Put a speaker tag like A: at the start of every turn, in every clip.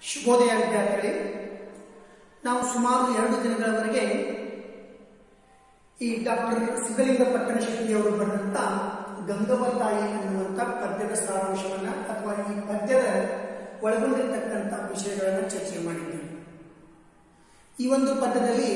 A: ಶುಭೋದಯ ವಿದ್ಯಾರ್ಥಿಗಳೇ ನಾವು ಸುಮಾರು ಎರಡು ದಿನಗಳವರೆಗೆ ಈ ಡಾಕ್ಟರ್ ಸಿದ್ಧಲಿಂಗ ಪಟ್ಟಣ ಶೆಟ್ಟಿಯವರು ಬರೆದಂತ ಗಂಗವ್ವ ತಾಯಿ ಅನ್ನುವಂಥ ಪದ್ಯದ ಸಾರಾಂಶವನ್ನ ಅಥವಾ ಈ ಪದ್ಯದ ಒಳಗೊಂಡಿರ್ತಕ್ಕಂಥ ವಿಷಯಗಳನ್ನು ಚರ್ಚೆ ಮಾಡಿದ್ದೀವಿ ಈ ಒಂದು ಪದ್ಯದಲ್ಲಿ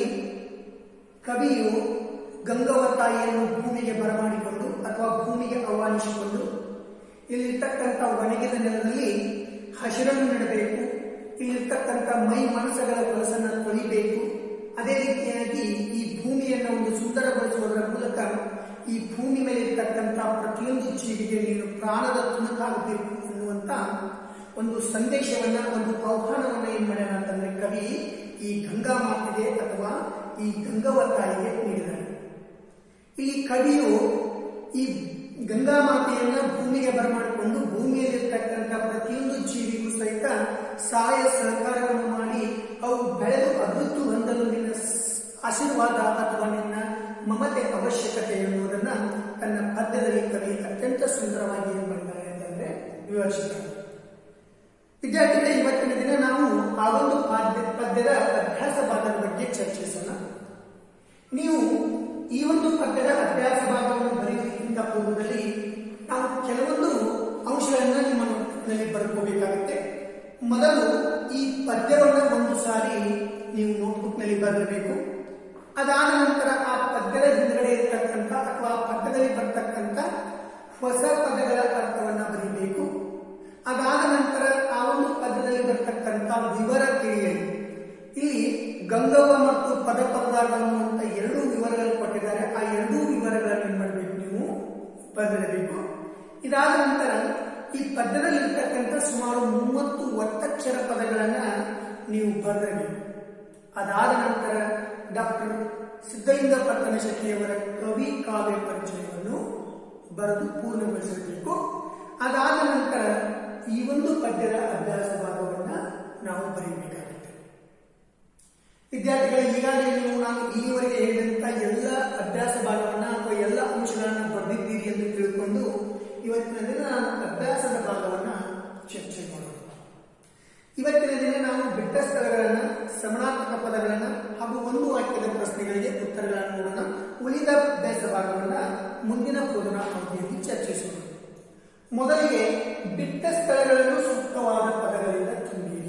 A: ಕವಿಯು ಗಂಗವ್ವ ತಾಯಿಯನ್ನು ಭೂಮಿಗೆ ಬರಮಾಡಿಕೊಂಡು ಅಥವಾ ಭೂಮಿಗೆ ಆಹ್ವಾನಿಸಿಕೊಂಡು ಇಲ್ಲಿರ್ತಕ್ಕಂಥ ಒಣಗಿದ ನೆಲದಲ್ಲಿ ಹಸಿರನ್ನು ನೆಡಬೇಕು ಇಲ್ಲಿರ್ತಕ್ಕಂಥ ಮೈ ಮನಸ್ಸುಗಳ ಕೆಲಸನ ತೊಳಿಬೇಕು ಅದೇ ರೀತಿಯಾಗಿ ಈ ಭೂಮಿಯನ್ನು ಒಂದು ಸುಂದರಗೊಳಿಸುವುದರ ಮೂಲಕ ಈ ಭೂಮಿ ಮೇಲೆ ಇರ್ತಕ್ಕಂಥ ಪ್ರತಿಯೊಂದು ಜೀವಿಗೆ ನೀನು ಪ್ರಾಣದ ತುಣುಕಾಗಬೇಕು ಅನ್ನುವಂತ ಒಂದು ಸಂದೇಶವನ್ನ ಒಂದು ಆಹ್ವಾನವನ್ನ ಏನ್ ಮಾಡ್ಯಾನ ಅಂತಂದ್ರೆ ಕವಿ ಈ ಗಂಗಾ ಮಾತೆಗೆ ಅಥವಾ ಈ ಗಂಗವ್ವ ತಾಯಿಗೆ ನೀಡಿದಾನೆ ಈ ಕವಿಯು ಈ ಗಂಗಾ ಮಾತೆಯನ್ನ ಭೂಮಿಗೆ ಬರಮಾಡಿಕೊಂಡು ಭೂಮಿಯಲ್ಲಿರ್ತಕ್ಕಂಥ ಪ್ರತಿಯೊಂದು ಜೀವಿಗೂ ಸಹಿತ ಸಹಾಯ ಸಹಕಾರವನ್ನು ಮಾಡಿ ಅವು ಬೆಳೆದು ಅಭಿವೃದ್ಧಿ ಹೊಂದಲು ನಿನ್ನ ಆಶೀರ್ವಾದ ಅಥವಾ ನಿನ್ನ ಮಮತೆ ಅವಶ್ಯಕತೆ ಎನ್ನುವುದನ್ನ ತನ್ನ ಪದ್ಯದಲ್ಲಿ ಕವಿ ಅತ್ಯಂತ ಸುಂದರವಾಗಿ ಏನು ಮಾಡಿದ್ದಾರೆ ಅಂತಂದ್ರೆ ವಿವರಿಸಿದ್ದಾರೆ ವಿದ್ಯಾರ್ಥಿಗಳೇ ಇವತ್ತಿನ ದಿನ ನಾವು ಆ ಒಂದು ಪದ್ಯ ಪದ್ಯದ ಅಭ್ಯಾಸ ಭಾಗದ ಬಗ್ಗೆ ಚರ್ಚಿಸೋಣ ನೀವು ಈ ಒಂದು ಪದ್ಯದ ಅಭ್ಯಾಸ ಭಾಗವನ್ನು ಬರೆಯುವುದಕ್ಕಿಂತ ಪೂರ್ವದಲ್ಲಿ ನಾವು ಕೆಲವೊಂದು ಅಂಶಗಳನ್ನ ನಿಮ್ಮ ನೋಟ್ನಲ್ಲಿ ಬರ್ಕೋಬೇಕಾಗುತ್ತೆ ಮೊದಲು ಈ ಪದ್ಯವನ್ನು ಒಂದು ಸಾರಿ ನೀವು ನೋಟ್ಬುಕ್ನಲ್ಲಿ ಬರಬೇಕು ಅದಾದ ನಂತರ ಆ ಪದ್ಯದ ಹಿಂದ್ಗಡೆ ಇರತಕ್ಕಂಥ ಅಥವಾ ಆ ಪದ್ಯದಲ್ಲಿ ಬರ್ತಕ್ಕಂಥ ಹೊಸ ಪದಗಳ ಅರ್ಥವನ್ನ ಬರೀಬೇಕು ಅದಾದ ನಂತರ ಆ ಒಂದು ಪದ್ಯದಲ್ಲಿ ಬರ್ತಕ್ಕಂಥ ವಿವರ ತಿಳಿಯಲಿ ಇಲ್ಲಿ ಗಂಗವ್ವ ಮತ್ತು ಪದ ಪದದಾಗ ಅನ್ನುವಂಥ ಎರಡೂ ವಿವರಗಳು ಕೊಟ್ಟಿದ್ದಾರೆ ಆ ಎರಡೂ ವಿವರಗಳನ್ನು ಏನ್ ಮಾಡಬೇಕು ನೀವು ಬರೆದಿರಬೇಕು ಇದಾದ ನಂತರ ಈ ಪದ್ಯದಲ್ಲಿ ಇರ್ತಕ್ಕಂಥ ಸುಮಾರು ಮೂವತ್ತು ಒತ್ತಕ್ಷರ ಪದಗಳನ್ನ ನೀವು ಬರೆದಿರಬೇಕು ಅದಾದ ನಂತರ ಡಾಕ್ಟರ್ ಸಿದ್ಧಲಿಂಗ ಪಟ್ಟಣ ಶೆಟ್ಟಿಯವರ ಕವಿ ಕಾವ್ಯ ಪರಿಚಯವನ್ನು ಬರೆದು ಪೂರ್ಣಗೊಳಿಸಬೇಕು ಅದಾದ ನಂತರ ಈ ಒಂದು ಪದ್ಯದ ಅಭ್ಯಾಸ ಭಾಗವನ್ನ ನಾವು ಬರೀಬೇಕಾಗುತ್ತೆ ವಿದ್ಯಾರ್ಥಿಗಳು ಈಗಾಗಲೇ ನೀವು ನಾನು ಈವರೆಗೆ ಹೇಳಿದಂತ ಎಲ್ಲ ಅಭ್ಯಾಸ ಭಾಗವನ್ನ ಅಥವಾ ಎಲ್ಲ ಅಂಶಗಳನ್ನ ಬರೆದಿದ್ದೀರಿ ಎಂದು ತಿಳ್ಕೊಂಡು ಇವತ್ತಿನ ದಿನ ನಾನು ಅಭ್ಯಾಸದ ಭಾಗವನ್ನ ಚರ್ಚೆ ಮಾಡೋಣ ಇವತ್ತಿನ ದಿನ ನಾವು ಬಿಟ್ಟ ಸ್ಥಳಗಳನ್ನ ಸಮನಾತ್ಮಕ ಪದಗಳನ್ನ ಹಾಗೂ ಒಂದು ವಾಕ್ಯದ ಪ್ರಶ್ನೆಗಳಿಗೆ ಉತ್ತರಗಳನ್ನು ನೋಡೋಣ ಉಳಿದ ಅಭ್ಯಾಸ ಭಾಗವನ್ನ ಮುಂದಿನ ಬೋಧನಾ ಅವಧಿಯಲ್ಲಿ ಚರ್ಚಿಸೋಣ ಮೊದಲಿಗೆ ಬಿಟ್ಟ ಸ್ಥಳಗಳನ್ನು ಸೂಕ್ತವಾದ ಪದಗಳಿಂದ ತುಂಬಿರಿ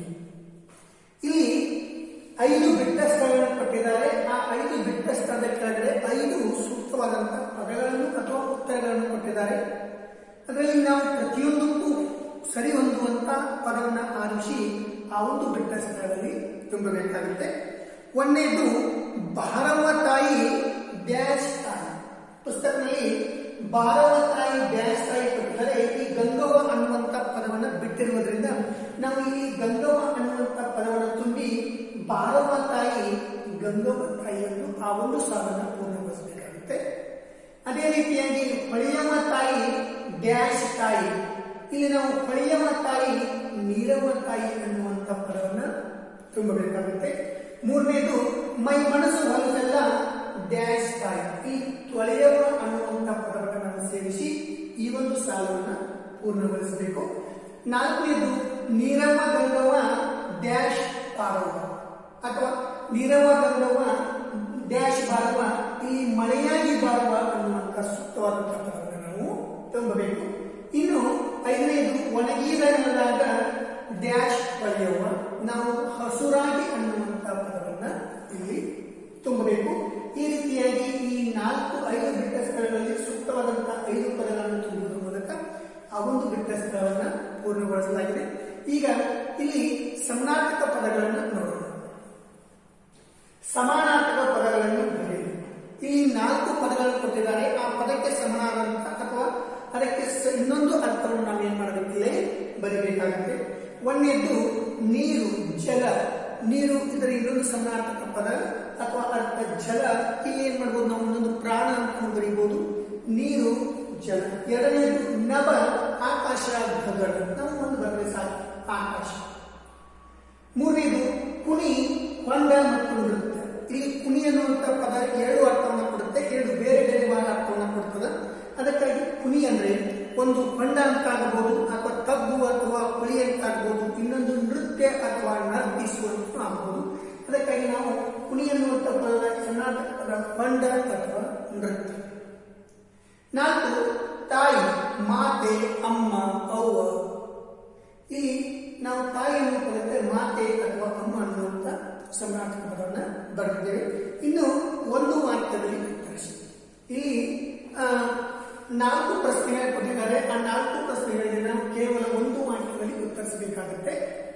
A: ಇಲ್ಲಿ ಐದು ಬಿಟ್ಟ ಸ್ಥಳಗಳನ್ನು ಕೊಟ್ಟಿದ್ದಾರೆ ಆ ಐದು ಬಿಟ್ಟ ಸ್ಥಳದ ಕೆಳಗಡೆ ಐದು ಸೂಕ್ತವಾದಂತಹ ಪದಗಳನ್ನು ಅಥವಾ ಉತ್ತರಗಳನ್ನು ಕೊಟ್ಟಿದ್ದಾರೆ ಅದರಲ್ಲಿ ನಾವು ಪ್ರತಿಯೊಂದಕ್ಕೂ ಸರಿ ಹೊಂದುವಂತ ಪದವನ್ನು ಆರಿಸಿ ಆ ಒಂದು ಬಿಟ್ಟ ಸ್ಥಳದಲ್ಲಿ ತುಂಬಬೇಕಾಗುತ್ತೆ ಒಂದನೇದು ಬಾರವ ತಾಯಿ ಡ್ಯಾಶ್ ತಾಯಿ ಪುಸ್ತಕದಲ್ಲಿ ಬಾರವ ತಾಯಿ ಡ್ಯಾಶ್ ತಾಯಿ ಕೊಟ್ಟಿದ್ದಾರೆ ಈ ಗಂಗವ್ವ ಅನ್ನುವಂತ ಪದವನ್ನು ಬಿಟ್ಟಿರುವುದರಿಂದ ನಾವು ಇಲ್ಲಿ ಗಂಗವ್ವ ಅನ್ನುವಂತ ಪದವನ್ನು ತುಂಬಿ ಬಾರವ ತಾಯಿ ಗಂಗವ್ವ ತಾಯಿಯನ್ನು ಆ ಒಂದು ಸಾಲನ್ನು ಪೂರ್ಣಗೊಳಿಸಬೇಕಾಗುತ್ತೆ ಅದೇ ರೀತಿಯಾಗಿ ಹೊಳೆಯಮ್ಮ ತಾಯಿ ಡ್ಯಾಶ್ ತಾಯಿ ಇಲ್ಲಿ ನಾವು ಹೊಳೆಯಮ್ಮ ತಾಯಿ ನೀರವ್ವ ತಾಯಿ ಅನ್ನುವಂಥ ಪದವನ್ನ ತುಂಬಬೇಕಾಗುತ್ತೆ ಮೂರನೇದು ಮೈ ಮನಸ್ಸು ಹೊಲಸೆಲ್ಲ ಡ್ಯಾಶ್ ತಾಯಿ ಈ ತೊಳೆಯವ ಅನ್ನುವಂಥ ಪದವನ್ನು ನಾವು ಸೇರಿಸಿ ಈ ಒಂದು ಸಾಲವನ್ನು ಪೂರ್ಣಗೊಳಿಸಬೇಕು ನಾಲ್ಕನೇದು ನೀರವ್ವ ಗಂಗವ್ವ ಡ್ಯಾಶ್ ಪಾರವ್ವ ಅಥವಾ ನೀರವ್ವ ಗಂಗವ್ವ ಡ್ಯಾಶ್ ಬಾರವ ಈ ಮಳೆಯಾಗಿ ಬಾರವ ಅನ್ನುವಂಥ ಸೂಕ್ತವಾದಂತಹ ಪದವನ್ನು ನಾವು ತುಂಬಬೇಕು ಇನ್ನು ಐದನೇದು ಒಣಗಿದ ನೆಲದಾಗ ಡ್ಯಾಶ್ ಪಡೆಯುವ ನಾವು ಹಸುರಾಗಿ ಅನ್ನುವಂಥ ಪದವನ್ನ ಇಲ್ಲಿ ತುಂಬಬೇಕು ಈ ರೀತಿಯಾಗಿ ಈ ನಾಲ್ಕು ಐದು ಬಿಟ್ಟ ಸ್ಥಳಗಳಲ್ಲಿ ಸೂಕ್ತವಾದಂತಹ ಐದು ಪದಗಳನ್ನು ತುಂಬುವುದರ ಮೂಲಕ ಆ ಒಂದು ಬಿಟ್ಟ ಸ್ಥಳವನ್ನ ಪೂರ್ಣಗೊಳಿಸಲಾಗಿದೆ ಈಗ ಇಲ್ಲಿ ಸಮಾನಾರ್ಥಕ ಪದಗಳನ್ನು ನೋಡೋಣ ಸಮಾನಾರ್ಥಕ ಪದಗಳನ್ನು ಬರೆಯಿರಿ ಈ ನಾಲ್ಕು ಪದಗಳನ್ನು ಕೊಟ್ಟಿದ್ದಾರೆ ಆ ಪದಕ್ಕೆ ಸಮನಾದಂತ ಅಥವಾ ಅದಕ್ಕೆ ಇನ್ನೊಂದು ಅರ್ಥವನ್ನು ನಾವು ಏನ್ ಮಾಡಬೇಕಿಲ್ಲ ಬರೀಬೇಕಾಗುತ್ತೆ ಒಂದನೇದು ನೀರು ಜಲ ನೀರು ಇದರ ಇನ್ನೊಂದು ಸಮಾನಾರ್ಥಕ ಪದ ಅಥವಾ ಅರ್ಥ ಜಲ ಇಲ್ಲಿ ಏನ್ ಮಾಡ್ಬೋದು ನಾವು ಒಂದೊಂದು ಪ್ರಾಣ ಅಂತ ಬರೀಬಹುದು ನೀರು ಜಲ ಎರಡನೇದು ನಭ ಆಕಾಶ ಗಗನ ನಾವು ಒಂದು ಬರಲಿ ಸಾಕು ಆಕಾಶ ಮೂರನೇದು ಕುಣಿ ಹೊಂಡ ಮತ್ತು ನೃತ್ಯ ಇಲ್ಲಿ ಕುಣಿ ಅನ್ನುವಂಥ ಪದ ಎರಡು ಅರ್ಥವನ್ನು ಕೊಡುತ್ತೆ ಎರಡು ಬೇರೆ ಬೇರೆ ಅರ್ಥವನ್ನು ಕೊಡ್ತದೆ ಅದಕ್ಕಾಗಿ ಕುಣಿ ಅಂದ್ರೆ ಒಂದು ಹೊಂಡ ಅಂತ ಆಗಬಹುದು ಅಥವಾ ತಗ್ಗು ಅಥವಾ ಕುಳಿ ಅಂತ ಆಗಬಹುದು ಇನ್ನೊಂದು ನೃತ್ಯ ಅಥವಾ ಪ್ರ- ಪಂಡ ಅಥವಾ ನೃತ್ಯ ನಾಲ್ಕು ತಾಯಿ ಮಾತೆ ಅಮ್ಮ ಅವ್ವ ಇಲ್ಲಿ ನಾವು ತಾಯಿಯನ್ನು ಕಲಿತೆ ಮಾತೆ ಅಥವಾ ಅಮ್ಮ ಅನ್ನುವಂಥ ಸಮಾನಾರ್ಥಕ ಪದವನ್ನು ಬರೆದಿದ್ದೇವೆ ಇನ್ನು ಒಂದು ವಾಕ್ಯದಲ್ಲಿ ಉತ್ತರಿಸಿ ಇಲ್ಲಿ ಆ, ನಾಲ್ಕು ಪ್ರಶ್ನೆಗಳು ಕೊಟ್ಟಿದ್ದಾರೆ ಆ ನಾಲ್ಕು ಪ್ರಶ್ನೆಗಳಿಗೆ ನಾವು ಕೇವಲ ಒಂದು ವಾಕ್ಯದಲ್ಲಿ ಉತ್ತರಿಸಬೇಕಾಗುತ್ತೆ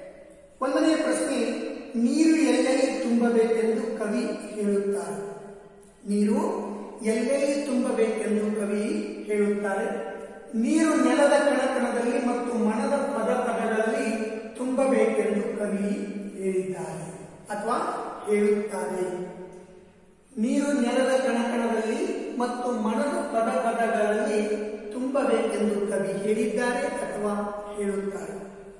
A: ಒಂದನೇ ಪ್ರಶ್ನೆ ನೀರು ಎಲ್ಲೆಲ್ಲಿ ತುಂಬಬೇಕೆಂದು ಕವಿ ಹೇಳುತ್ತಾರೆ ನೀರು ಎಲ್ಲೆಲ್ಲಿ ತುಂಬಬೇಕೆಂದು ಕವಿ ಹೇಳುತ್ತಾರೆ ನೀರು ನೆಲದ ಕಣಕಣದಲ್ಲಿ ಮತ್ತು ಮನದ ಪದ ಪದಗಳಲ್ಲಿ ತುಂಬಬೇಕೆಂದು ಕವಿ ಹೇಳಿದ್ದಾರೆ ಅಥವಾ ಹೇಳುತ್ತಾರೆ ನೀರು ನೆಲದ ಕಣಕಣದಲ್ಲಿ ಮತ್ತು ಮನದ ಪದ ಪದಗಳಲ್ಲಿ ತುಂಬಬೇಕೆಂದು ಕವಿ ಹೇಳಿದ್ದಾರೆ ಅಥವಾ ಹೇಳುತ್ತಾರೆ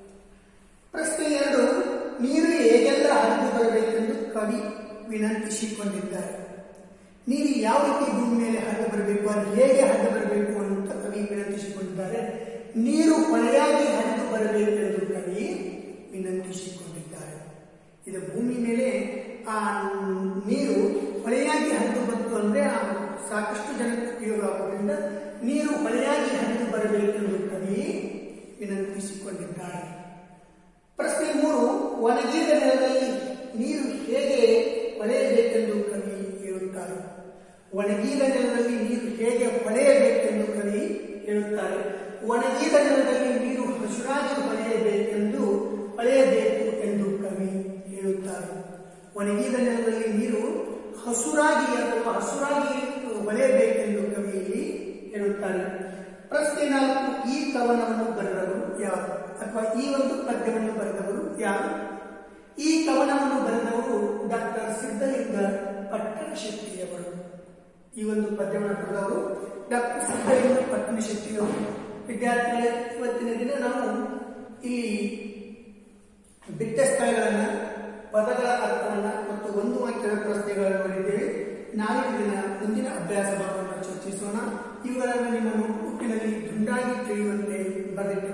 A: ಪ್ರಶ್ನೆ ಎರಡು ನೀರು ಹೇಗೆಲ್ಲ ಹರಿದು ಬರಬೇಕೆಂದು ಕವಿ ವಿನಂತಿಸಿಕೊಂಡಿದ್ದಾರೆ ನೀರು ಯಾವ ರೀತಿ ಭೂಮಿ ಮೇಲೆ ಹರಿದು ಬರಬೇಕು ಅದು ಹೇಗೆ ಹರಿದು ಬರಬೇಕು ಅಂತ ಕವಿ ವಿನಂತಿಸಿಕೊಂಡಿದ್ದಾರೆ ನೀರು ಹೊಳೆಯಾಗಿ ಹರಿದು ಬರಬೇಕೆಂದು ಕವಿ ವಿನಂತಿಸಿಕೊಂಡಿದ್ದಾರೆ ಇದು ಭೂಮಿ ಮೇಲೆ ಆ ನೀರು ಹೊಳೆಯಾಗಿ ಹರಿದು ಬಂತು ಅಂದ್ರೆ ಆ ಸಾಕಷ್ಟು ಜನಕ್ಕೆ ಉಪಯೋಗ ಆಗುವುದರಿಂದ ನೀರು ಹೊಳೆಯಾಗಿ ಹರಿದು ಬರಬೇಕೆಂದು ಕವಿ ವಿನಂತಿಸಿಕೊಂಡಿದ್ದಾರೆ ಪ್ರಶ್ನೆ ಮೂರು ಒಣಗಿದ ನೆಲದಲ್ಲಿ ನೀರು ಹೇಗೆ ಹೊಳೆಯಬೇಕೆಂದು ಕವಿ ಹೇಳುತ್ತಾರೆ ಒಣಗಿದ ನೆಲದಲ್ಲಿ ನೀರು ಹೇಗೆ ಹೊಳೆಯಬೇಕೆಂದು ಕವಿ ಹೇಳುತ್ತಾರೆ ಒಣಗಿದ ನೆಲದಲ್ಲಿ ನೀರು ಹಸುರಾಗಿ ಹೊಳೆಯಬೇಕೆಂದು ಹೊಳೆಯಬೇಕು ಎಂದು ಕವಿ ಹೇಳುತ್ತಾರೆ ಒಣಗಿದ ನೆಲದಲ್ಲಿ ನೀರು ಹಸುರಾಗಿ ಅಥವಾ ಹಸುರಾಗಿ ಹೊಳೆಯಬೇಕೆಂದು ಕವಿ ಇಲ್ಲಿ ಹೇಳುತ್ತಾರೆ ಪ್ರಶ್ನೆ ನಾಲ್ಕು ಈ ಕವನವನ್ನು ಬರೆದವರು ಯಾರು ಅಥವಾ ಈ ಒಂದು ಪದ್ಯವನ್ನು ಬರೆದವರು ಯಾರು ಈ ಕವನವನ್ನು ಬರೆದವರು ಡಾಕ್ಟರ್ ಸಿದ್ಧಲಿಂಗ ಪಟ್ಟಣ ಶೆಟ್ಟಿಯವರು ಈ ಒಂದು ಪದ್ಯವನ್ನು ಬರೆದವರು ಡಾಕ್ಟರ್ ಸಿದ್ಧಲಿಂಗ ಪಟ್ಟಣ ಶೆಟ್ಟಿಯವರು ವಿದ್ಯಾರ್ಥಿಗಳೇ ಇವತ್ತಿನ ದಿನ ನಾವು ಇಲ್ಲಿ ಬಿಟ್ಟ ಸ್ಥಳಗಳನ್ನ ಪದಗಳ ಅರ್ಥವನ್ನ ಮತ್ತು ಒಂದು ವಾಕ್ಯದ ಪ್ರಶ್ನೆಗಳನ್ನು ನೋಡಿದ್ದೇವೆ ನಾಳಿನ ದಿನ ಮುಂದಿನ ಅಭ್ಯಾಸ ಭಾಗವನ್ನು ಚರ್ಚಿಸೋಣ ಇವುಗಳನ್ನು ನಿಮ್ಮ ನೋಟ್ಬುಕ್ಕಿನಲ್ಲಿ ದುಂಡಾಗಿ ತಿಳಿಯುವಂತೆ ಬರೆದಿಟ್ಟೆ